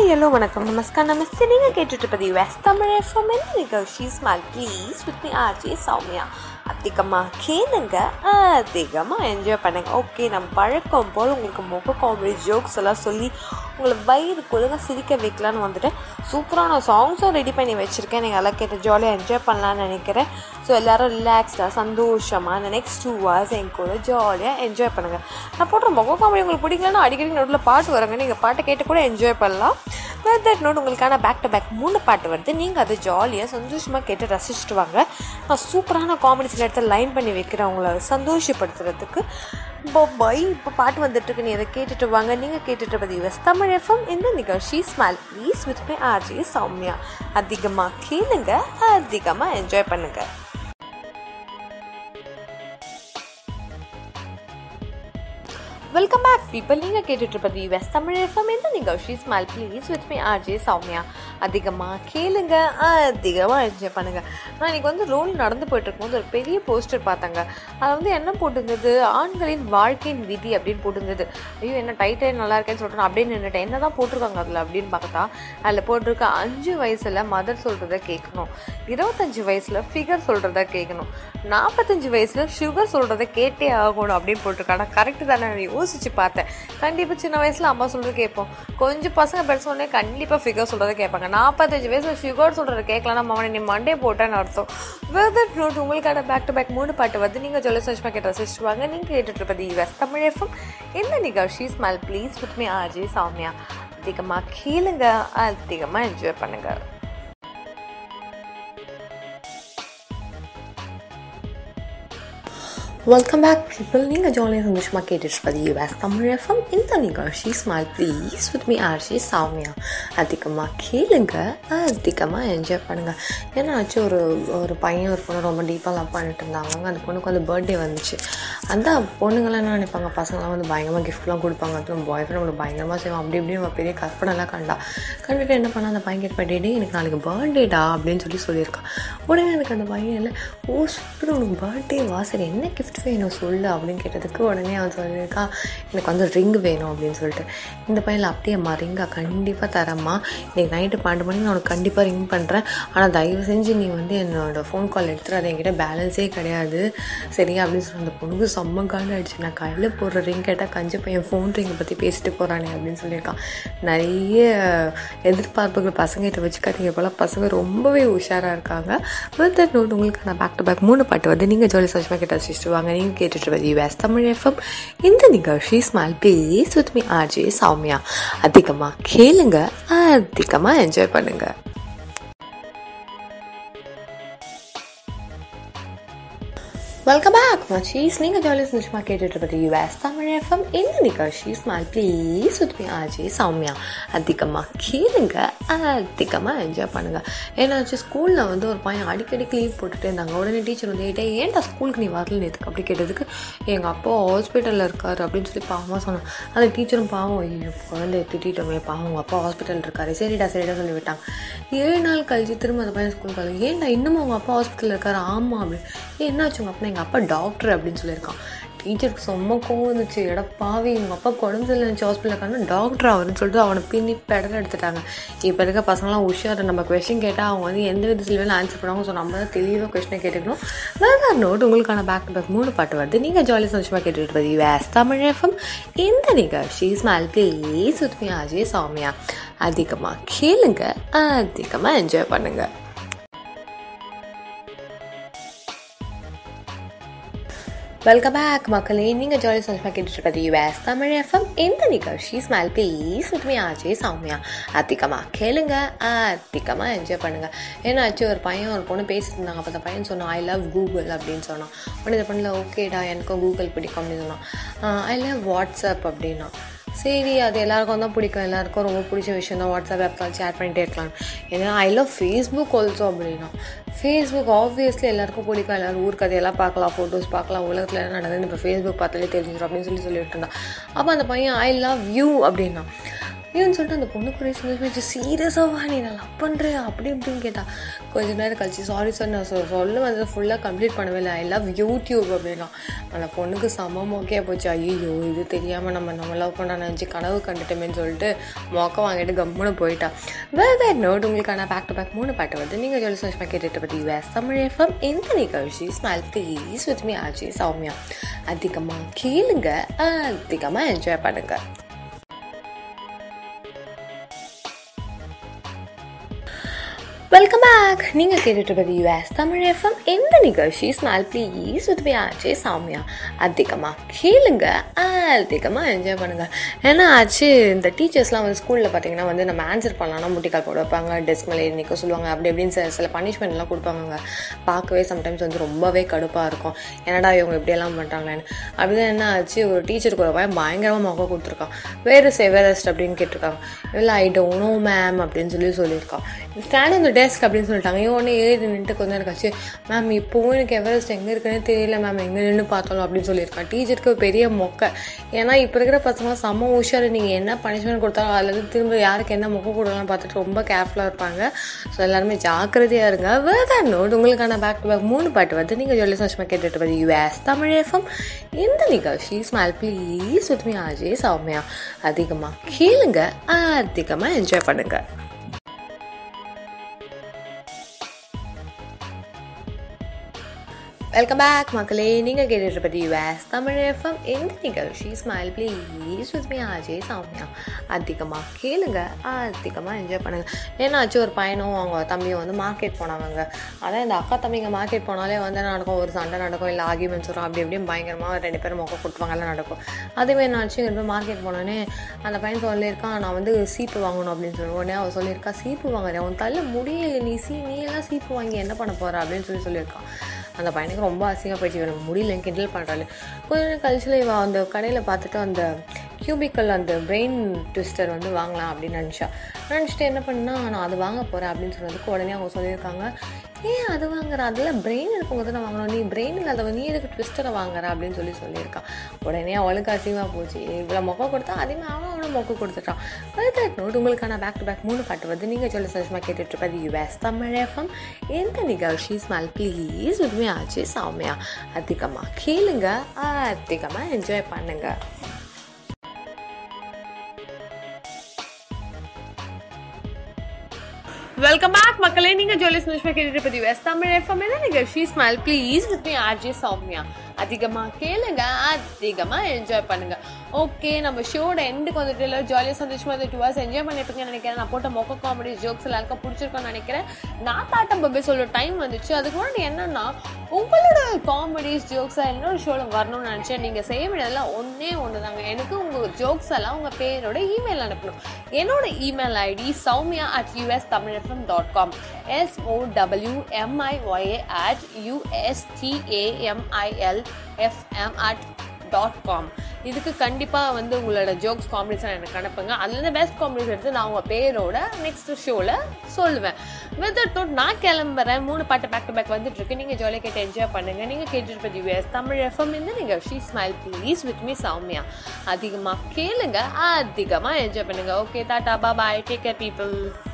hi hello வணக்கம் நமஸ்கார் நமஸ்தே நீங்கள் கேட்டுட்டு இருப்பது யூஎஸ் தமிழ் எஃப்எம் நீங்கள் ஷீ smile please with me RJ Soumya அதிகமாக கேளுங்க அதிகமாக என்ஜாய் பண்ணுங்க ஓகே நம்ம பழக்கம் போல் உங்களுக்கு முக காமெடி ஜோக்ஸ் எல்லாம் சொல்லி உங்களை வயிறு கொழுங்க சிரிக்க வைக்கலான்னு வந்துட்டேன் சூப்பரான சாங்ஸும் ரெடி பண்ணி வச்சுருக்கேன் நீங்கள் எல்லாம் கேட்டு ஜாலியாக என்ஜாய் பண்ணலான்னு நினைக்கிறேன் ஸோ எல்லோரும் ரிலாக்ஸ்டாக சந்தோஷமாக இந்த நெக்ஸ்ட் டூ ஹவர்ஸ் என் கூட ஜாலியாக என்ஜாய் பண்ணுங்கள் நான் போடுற முக காமெடி உங்களுக்கு பிடிக்கலன்னா அடிக்கடி நோட்டில் பாட்டு வரங்க நீங்கள் பாட்டை கேட்டு கூட என்ஜாய் பண்ணலாம் வித் தட் நோட் உங்களுக்கான பேக் டு பேக் மூணு பாட்டு வருது நீங்கள் அதை ஜாலியாக சந்தோஷமாக கேட்டு ரசிச்சுட்டு வாங்க நான் சூப்பரான காமெடி சில இடத்துல லைன் பண்ணி வைக்கிறேன் உங்களை சந்தோஷப்படுத்துறதுக்கு இப்போ பை இப்போ பாட்டு வந்துட்டுருக்கு நீ அதை கேட்டுட்டு வாங்க நீங்கள் கேட்டுட்டு பதி யுஎஸ் தமிழ் எஃப்எம் இந்த நிகழ்ச்சி smile please with my RJ Soumya அதிகமாக கேளுங்க அதிகமாக என்ஜாய் பண்ணுங்கள் வெல்கம் பேக் பீப்பிள் நீங்கள் கேட்டுட்டு இருப்பது யுஎஸ் தமிழ் எஃப்எம் இந்த நிகழ்ச்சி smile please with me RJ Soumya அதிகமாக கேளுங்க அதிகமாக என்ஜாய் பண்ணுங்கள் நான் இன்றைக்கி வந்து ரோல் நடந்து போயிட்டு இருக்கும்போது ஒரு பெரிய போஸ்டர் பார்த்தாங்க அதில் வந்து என்ன போட்டிருந்தது ஆண்களின் வாழ்க்கையின் விதி அப்படின்னு போட்டிருந்தது ஐயோ என்ன டைட்டில் நல்லா இருக்கேன்னு சொல்லிட்டு நான் அப்படியே நின்றுட்டேன் என்ன தான் போட்டிருக்காங்க அதில் அப்படின்னு பார்த்தா அதில் போட்டிருக்க அஞ்சு வயசில் மதர் சொல்கிறத கேட்கணும் இருபத்தஞ்சி வயசில் ஃபிகர் சொல்கிறத கேட்கணும் நாற்பத்தஞ்சு வயசில் சுகர் சொல்கிறத கேட்டே ஆகணும் அப்படின்னு போட்டிருக்காங்க கரெக்டு தானே நான் யோசிச்சு பார்த்தேன் கண்டிப்பாக சின்ன வயசில் அம்மா சொல்கிறது கேட்போம் கொஞ்சம் பசங்க பெருசு உடனே கண்டிப்பாக ஃபிகர் சொல்கிறத கேட்பாங்க நாற்பத்தஞ்சு வயசில் சுகர் சொல்கிறத கேட்கலாம் நம்ம அவனை நீ மண்டே போட்டேன்னு அர்த்தம் வெதர் நோட் உங்களுக்கான பேக் டு பேக் மூணு பாட்டு வந்து நீங்கள் ஜொல்ல சர்ச் கேட்டு ரசிச்சுட்டு வாங்க நீங்கள் கேட்டுட்டு இருப்பது யுஎஸ் தமிழ் எஃப்எம் இந்த நிகழ்ச்சி smile please with me RJ Soumya அதிகமாக கேளுங்க அதிகமாக என்ஜாய் பண்ணுங்கள் வெல்கம் பேக் பீப்புள் நீங்கள் ஜாலியாக சந்தோஷமாக கேட்டுட்டு யூஎஸ் தமிழ் எஃப்எம் இந்த நிகழ்ச்சி smile please with me RJ Soumya அதிகமாக கேளுங்க அதிகமாக என்ஜாய் பண்ணுங்கள் ஏன்னா ஆச்சு ஒரு ஒரு பையன் ஒரு பொண்ணு ரொம்ப டீப்பாக லவ் பண்ணிட்டு இருந்தாங்க அந்த பொண்ணுக்கு வந்து பர்த்டே வந்துச்சு அந்த பொண்ணுங்களாம் என்ன நினைப்பாங்க பசங்களாம் வந்து பயங்கரமாக கிஃப்ட்லாம் கொடுப்பாங்க அது பாய் ஃப்ரெண்ட் நம்மளுக்கு பயங்கரமாக செய்வோம் அப்படி இப்படி நம்ம பெரிய கற்பனைலாம் கண்டா கண்டிப்பாக என்ன பண்ணா அந்த பையன் கேட்டு டே எனக்கு நாளைக்கு பர்த்டேடா அப்படின்னு சொல்லி சொல்லியிருக்கான் உடனே எனக்கு அந்த பையன் இல்லை ஓ சூப்பர் உனக்கு பர்த்டே வா சரி என்ன கிஃப்ட் வேணும் சொல்லு அப்படின்னு கேட்டதுக்கு உடனே அவன் சொல்லியிருக்கான் எனக்கு வந்து ரிங் வேணும் அப்படின்னு சொல்லிட்டு இந்த பையனில் அப்படியேம்மா ரிங்கா கண்டிப்பாக தரம்மா இன்னைக்கு நைட்டு பன்னெண்டு மணிக்கு நான் உனக்கு கண்டிப்பாக ரிங் பண்ணுறேன் ஆனால் தயவு செஞ்சு நீ வந்து என்னோட ஃபோன் கால் எடுத்துகிட்டு அது என்கிட்ட பேலன்ஸே கிடையாது சரியா அப்படின்னு சொல்லி அந்த பொண்ணுக்கு செம்ம காண்டு ஆயிடுச்சு நான் கையில் போடுற ரிங் கேட்டால் கஞ்சி பையன் ஃபோன் ரிங்கை பற்றி பேசிட்டு போகிறானே அப்படின்னு சொல்லியிருக்கான் நிறைய எதிர்பார்ப்புகள் பசங்கிட்ட வச்சுக்காதீங்க போல் பசங்க ரொம்பவே உஷாராக இருக்காங்க வித் தட் நோட் உங்களுக்கு நான் பேக் டு பேக் மூணு பாட்டு வந்து நீங்கள் ஜாலி சர்ச்மா கிட்ட வச்சுட்டு வாங்க நீங்கள் கேட்டுட்டு வந்து யூஎஸ் தமிழ் எஃப்எம் இந்த நிகழ்ச்சி smile please with me RJ Soumya அதிகமாக கேளுங்க அதிகமாக என்ஜாய் பண்ணுங்கள் வெல்கம் பேக் மச்சீஸ் நீங்கள் ஜாலியாக சந்தோஷமாக கேட்டுட்டு இருப்பது யூஎஸ் தமிழ் எஃப்எம் இந்த நிகழ்ச்சி smile please with me RJ Soumya அதிகமாக கேளுங்க அதிகமாக என்ஜாய் பண்ணுங்கள் ஏன்னாச்சு ஸ்கூலில் வந்து ஒரு பையன் அடிக்கடிக்கு லீவ் போட்டுகிட்டே இருந்தாங்க உடனே டீச்சர் வந்து ஏட்டே ஏன்டா ஸ்கூலுக்கு நீ வரல நேற்றுக்கு அப்படி கேட்டதுக்கு எங்கள் அப்பா ஹாஸ்பிட்டலில் இருக்கார் அப்படின்னு சொல்லி பாவமாக சொன்னான் அந்த டீச்சரும் பாவம் ஐயோ குழந்தைய திட்டோமே பாவம் உங்கள் அப்பா ஹாஸ்பிட்டல் இருக்காரு சரிடா சரிடா சொல்லி விட்டாங்க ஏழு நாள் கழிச்சு திரும்ப அந்த பையன் ஸ்கூலுக்கு வரல ஏன்டா இன்னமும் உங்கள் அப்பா ஹாஸ்பிட்டலில் இருக்காரு ஆமாம் அப்படின்னு ஏன் என்னாச்சு உங்கள் அப்பா எங்கள் அப்பா டாக்டர் அப்படின்னு சொல்லியிருக்கான் டீச்சருக்கு செம்ம கோவம் இருந்துச்சு எட பாவி உங்கள் அப்பா உடம்பு சரியில்லை இருந்துச்சு ஹாஸ்பிட்டலில் இருக்காங்க டாக்டர் அவருன்னு சொல்லிட்டு அவனை பின்னி பெடல் எடுத்துட்டாங்க இப்போ இருக்க பசங்களாம் உஷார் நம்ம கொஷின் கேட்டால் அவங்க வந்து எந்த விதத்தில் வேணும் ஆன்சர் பண்ணுவாங்க ஸோ நம்ம தான் தெளிவாக கொஷினை கேட்டுக்கணும் வேறு நோட் உங்களுக்கான பேக் டு பேக் மூணு பாட்டு வருது நீங்கள் ஜாலி சந்தோஷமாக கேட்டுட்டு இருப்பது யூஎஸ் தமிழ் எஃப்எம் இந்த நிகழ்ச்சி smile please with me RJ Soumya அதிகமாக கேளுங்க அதிகமாக என்ஜாய் பண்ணுங்கள் வெல்கம் பேக் மக்களே நீங்கள் ஜாலி சல்ஃபா கேட்டுருக்கிறது யூஎஸ் தமிழ் எஃப்எம் இந்த நிகழ்ச்சி ஸ்மைல் ப்ளீஸ் வித் மீ ஆச்சே சௌமியா அதிகமாக கேளுங்க அதிகமாக என்ஜாய் பண்ணுங்கள் ஏன்னாச்சு ஒரு பையன் ஒரு பொண்ணு பேசிட்டு இருந்தாங்க அப்போ அந்த பையன் சொன்னான் ஐ லவ் கூகுள் அப்படின்னு சொன்னான் உடனே இந்த பொண்ணில் ஓகேடா எனக்கும் கூகுள் பிடிக்கும் அப்படின்னு சொன்னான் ஐ லவ் வாட்ஸ்அப் அப்படின்னா சரி அது எல்லாருக்கும் தான் பிடிக்கும் எல்லாருக்கும் ரொம்ப பிடிச்ச விஷயம் தான் வாட்ஸ்அப் ஆப் ஷேர் பண்ணிகிட்டே இருக்கலாம் ஏன்னா ஐ லவ் ஃபேஸ்புக் ஆல்சோ அப்படின்னா ஃபேஸ்புக் ஆப்வியஸ்லி எல்லாருக்கும் பிடிக்கும் எல்லோரும் ஊர் கதையெல்லாம் பார்க்கலாம் ஃபோட்டோஸ் பார்க்கலாம் உலகத்தில் என்ன நடக்குதுன்னு இப்போ ஃபேஸ்புக் பார்த்தாலே தெரிஞ்சிடும் அப்படின்னு சொல்லி சொல்லிட்டு இருந்தான் அப்போ அந்த பையன் ஐ லவ் யூ அப்படின்னா ஏன்னு சொல்லிட்டு அந்த பொண்ணு கூட சந்தோஷமாச்சு சீரியஸாக நீ நான் லவ் பண்ணுறேன் அப்படி இப்படின்னு கேட்டா கொஞ்ச நேரம் கழிச்சு சாரி சார் நான் சொ சொல்ல வந்து ஃபுல்லாக கம்ப்ளீட் பண்ணவே இல்லை ஐ லவ் யூடியூப் அப்படின்னா அந்த பொண்ணுக்கு செம மோக்கையாக போச்சு ஐயோ இது தெரியாமல் நம்ம நம்ம லவ் பண்ண நினச்சி கனவு கண்டுட்டோமேன்னு சொல்லிட்டு மொக்க வாங்கிட்டு கம்முன்னு போயிட்டா வேறு தட் நோட் உங்களுக்கான பேக் டு பேக் மூணு பாட்டு வந்து நீங்கள் சொல்லி சந்தோஷமாக கேட்டுட்டு பற்றி யூஎஸ் தமிழ் எஃப்எம் இந்த நிகழ்ச்சி smile please with me RJ Soumya அதிகமாக கேளுங்க அதிகமாக என்ஜாய் பண்ணுங்க வெல்கம் பேக் நீங்கள் கேட்டுட்டு யூஎஸ் தமிழ் எஃப்எம் எந்த நிகழ்ச்சி ஸ்மைல் ப்ளீஸ் வித் ஆச்சு சாமியா அதிகமாக கேளுங்க அதிகமாக என்ஜாய் பண்ணுங்கள் ஏன்னா ஆச்சு இந்த டீச்சர்ஸ்லாம் வந்து ஸ்கூலில் பார்த்தீங்கன்னா வந்து நம்ம ஆன்சர் பண்ணலாம்னா முட்டிக்கால் போட வைப்பாங்க டெஸ்க் மேலே நிற்க சொல்லுவாங்க அப்படி இப்படின்னு சில சில பனிஷ்மெண்ட்லாம் கொடுப்பாங்க பார்க்கவே சம்டைம்ஸ் வந்து ரொம்பவே கடுப்பாக இருக்கும் என்னடா இவங்க இப்படியெல்லாம் பண்ணுறாங்களேன்னு அப்படிதான் என்ன ஆச்சு ஒரு டீச்சருக்கு ஒரு பையன் பயங்கரமாக மொக்க கொடுத்துருக்கான் வேறு செவரஸ்ட் அப்படின்னு கேட்டிருக்காங்க இல்லை ஐ டோன்ட் நோ மேம் அப்படின்னு சொல்லி சொல்லியிருக்கான் ஸ்டாண்ட் இந்த டெஸ்க் அப்படின்னு சொல்லிட்டாங்க இவன் ஏறி நின்றுட்டு கொஞ்ச நேரம் கழிச்சு மேம் இப்போவும் எனக்கு எவரெஸ்ட் எங்கே இருக்குன்னு தெரியல மேம் எங்கே நின்று பார்த்தோம் அப்படின்னு சொல்லியிருக்கான் டீச்சருக்கு ஒரு பெரிய மொக்கை ஏன்னா இப்போ இருக்கிற பசங்க செம்ம உஷார் நீங்கள் என்ன பனிஷ்மெண்ட் கொடுத்தாலும் அதில் இருந்து திரும்ப யாருக்கு என்ன மொக்க கொடுக்கலாம்னு பார்த்துட்டு ரொம்ப கேர்ஃபுல்லாக இருப்பாங்க ஸோ எல்லாருமே ஜாக்கிரதையாக இருங்க வேறு நோட் உங்களுக்கான பேக் டு பேக் மூணு பாட்டு வந்து நீங்கள் சொல்லி சந்தோஷமாக கேட்டுட்டு வந்து யூஎஸ் தமிழ் எஃப்எம் இந்த நிகழ்ச்சி smile please with me RJ Soumya அதிகமாக கேளுங்க அதிகமாக என்ஜாய் பண்ணுங்கள் வெல்கம் பேக் மக்களே நீங்கள் கேட்டுட்டு யூஎஸ் தமிழ் எஃப்எம் இந்த நிகழ்ச்சி smile please with me RJ Soumya அதிகமாக கேளுங்க அதிகமாக என்ஜாய் பண்ணுங்கள் ஏன்னாச்சும் ஒரு பையனும் அவங்க தம்பியும் வந்து மார்க்கெட் போனவங்க அதான் இந்த அக்கா தம்பிங்க மார்க்கெட் போனாலே வந்து என்ன நடக்கும் ஒரு சண்டை நடக்கும் இல்லை ஆர்கியூமெண்ட்ஸ் வரும் அப்படி இப்படியும் பயங்கரமாக ரெண்டு பேரும் மொக்க கொடுப்பாங்கலாம் நடக்கும் அதுவே என்னாச்சு ரெண்டு பேர் மார்க்கெட் போனோடனே அந்த பையன் சொல்லியிருக்கான் நான் வந்து சீப்பு வாங்கணும் அப்படின்னு சொல்லி உடனே அவன் சொல்லியிருக்கா சீப்பு வாங்குறேன் அவன் தள்ள முடியல நீ சீ நீ எல்லாம் சீப்பு வாங்கி என்ன பண்ண போகிற அப்படின்னு சொல்லி சொல்லியிருக்கான் அந்த பையனுக்கு ரொம்ப அசிங்கம் போயிடுச்சு இவனுக்கு முடியல கிண்டல் பண்ணுறாள் கொஞ்ச நேரம் கழிச்சில் இவன் அந்த கடையில் பார்த்துட்டு அந்த கியூபிக்கல் அந்த பிரெயின் ட்விஸ்டர் வந்து வாங்கலாம் அப்படின்னு நினச்சா நினச்சிட்டு என்ன பண்ணா நான் அது வாங்க போகிறேன் அப்படின்னு சொன்னதுக்கு உடனே அவங்க சொல்லியிருக்காங்க ஏன் அது வாங்குற அதில் பிரெயின் இருக்கும்போது தான் வாங்கணும் நீ பிரெயின் இல்லாதவ நீ எதுக்கு ட்விஸ்டரை வாங்குற அப்படின்னு சொல்லி சொல்லியிருக்கான் உடனே அவளுக்கு அசிங்கமாக போச்சு இவ்வளோ மொக்க கொடுத்தா அதேமாதிரி அவன் அவனும் மொக்க கொடுத்துட்டான் தட் நோட் உங்களுக்கான பேக் டு பேக் மூணு பாட்டு வந்து நீங்கள் சொல்ல சந்தோஷமாக கேட்டுட்டு இருப்பது யூஎஸ் தமிழ் எஃப்எம் எந்த நிகழ்ச்சி ஸ்மெல் ப்ளீஸ் உண்மையாக ஆச்சு சௌமியா அதிகமாக கேளுங்க அதிகமாக என்ஜாய் பண்ணுங்கள் வெல்கம் பேக் மக்களே நீங்க ஜோலி சுனிஷ்மா கேட்டுட்டு பத்தி வெஸ்ட் தமிழ் எஃப்எம் என்ன நிகழ்ச்சி smile please with me RJ Soumya அதிகமா கேளுங்க அதிகமா என்ஜாய் பண்ணுங்க ஓகே நம்ம ஷோட எண்டுக்கு வந்துட்டு இல்லை ஜாலியாக சந்தோஷமா இந்த டூ ஹவர்ஸ் என்ஜாய் பண்ணிருப்பீங்கன்னு நினைக்கிறேன் நான் போட்ட மொக்க காமெடி ஜோக்ஸ் எல்லாருக்கும் பிடிச்சிருக்கோன்னு நினைக்கிறேன் நான் தாட்டம் பப்பே சொல்ல டைம் வந்துச்சு அதுக்கு முன்னாடி என்னன்னா உங்களோட காமெடிஸ் ஜோக்ஸ் என்னோட ஷோவில் வரணும்னு நினச்சேன் நீங்கள் செய்ய வேண்டியதெல்லாம் ஒன்றே ஒன்று தாங்க எனக்கு உங்கள் ஜோக்ஸ் எல்லாம் உங்கள் பேரோட இமெயில் அனுப்பணும் என்னோட email ID Soumya at US Tamil FM dot com SO W எம்ஐஒஏ at யூஎஸ்டிஏஎம்ஐஎல் FM at dot com இதுக்கு கண்டிப்பாக வந்து உங்களோட ஜோக்ஸ் காமெடிஸ் எனக்கு அனுப்புங்க அதுலேருந்து பெஸ்ட் காமெடிஸ் எடுத்து நான் உங்கள் பேரோட நெக்ஸ்ட் ஷோவில் சொல்லுவேன் வித் நோட் நான் கிளம்புறேன் மூணு பாட்டு பேக் டு பேக் வந்துட்டு இருக்கு நீங்கள் ஜாலியாக கேட்டு என்ஜாய் பண்ணுங்க நீங்கள் கேட்டுருப்பது யூஎஸ் தமிழ் எஃப்எம் இந்த நீங்கள் ஷீ smile please with me Soumya அதிகமாக கேளுங்க அதிகமாக என்ஜாய் பண்ணுங்க okay tata bye take care people